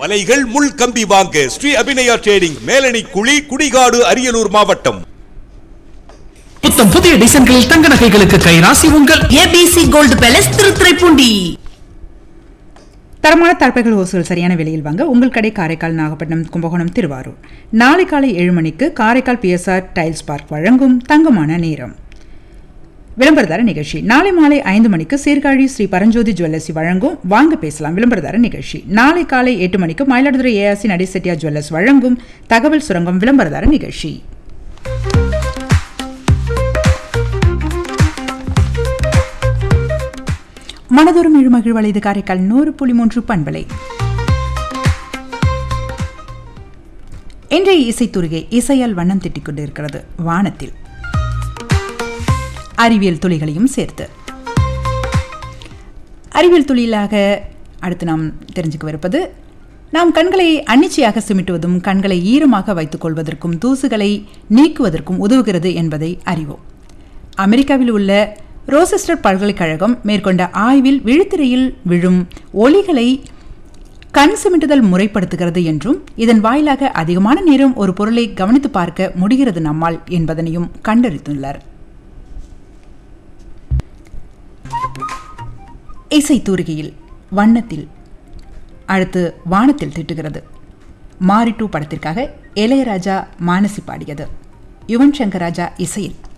வலைகள் முள் கம்பி வாங்க ஸ்ரீ அபிநயா ட்ரேடிங் மேலணி குழி குடிகாடு அரியலூர் மாவட்டம் புத்தம் புதிய டிசைன்களில் தங்க நகைகளுக்கு கைராசி உங்கள் ஏபிசி கோல்டு பேலஸ் திருத்துறைப்பூண்டி தரமான தரப்புகள் ஓசுகள் சரியான விலையில் வாங்க உங்கள் கடை காரைக்கால் நாகப்பட்டினம் கும்பகோணம் திருவாரூர் நாளை காலை ஏழு மணிக்கு காரைக்கால் பிஎஸ்ஆர் டைல்ஸ் பார்க் வழங்கும் தங்கமான நேரம் விளம்பரதார நிகழ்ச்சி நாளை மாலை ஐந்து மணிக்கு சீர்காழி ஸ்ரீ பரஞ்சோதி ஜுவல்லர்ஸ் வழங்கும் வாங்க பேசலாம் விளம்பரதார நிகழ்ச்சி நாளை காலை எட்டு மணிக்கு மயிலாடுதுறை ஏஆர்சி நடிசெட்டியா ஜுவல்லர்ஸ் வழங்கும் தகவல் சுரங்கம் விளம்பரதார நிகழ்ச்சி மனதோறும் இழுமகிழ் வளைது காரைக்கால் நூறு புள்ளி மூன்று பண்பலை இன்றைய இசைத்துறையை இசையால் வண்ணம் திட்டிக் கொண்டிருக்கிறது வானத்தில் அறிவியல் துளிகளையும் சேர்த்து அறிவியல் துளியிலாக அடுத்து நாம் தெரிஞ்சுக்கவிருப்பது நாம் கண்களை அன்னிச்சையாக சிமிட்டுவதும் கண்களை ஈரமாக வைத்துக் கொள்வதற்கும் தூசுகளை நீக்குவதற்கும் உதவுகிறது என்பதை அறிவோம் அமெரிக்காவில் உள்ள ரோசெஸ்டர் பல்கலைக்கழகம் மேற்கொண்ட ஆய்வில் விழித்திரையில் விழும் ஒளிகளை கண் சிமிட்டுதல் முறைப்படுத்துகிறது என்றும் இதன் வாயிலாக அதிகமான நேரம் ஒரு பொருளை கவனித்து பார்க்க முடிகிறது நம்மால் என்பதனையும் கண்டறிந்துள்ளார் இசை தூரிகையில் வண்ணத்தில் அடுத்து வானத்தில் திட்டுகிறது மாரி டூ படத்திற்காக இளையராஜா மானசி பாடியது யுவன் சங்கர் ராஜா இசையில்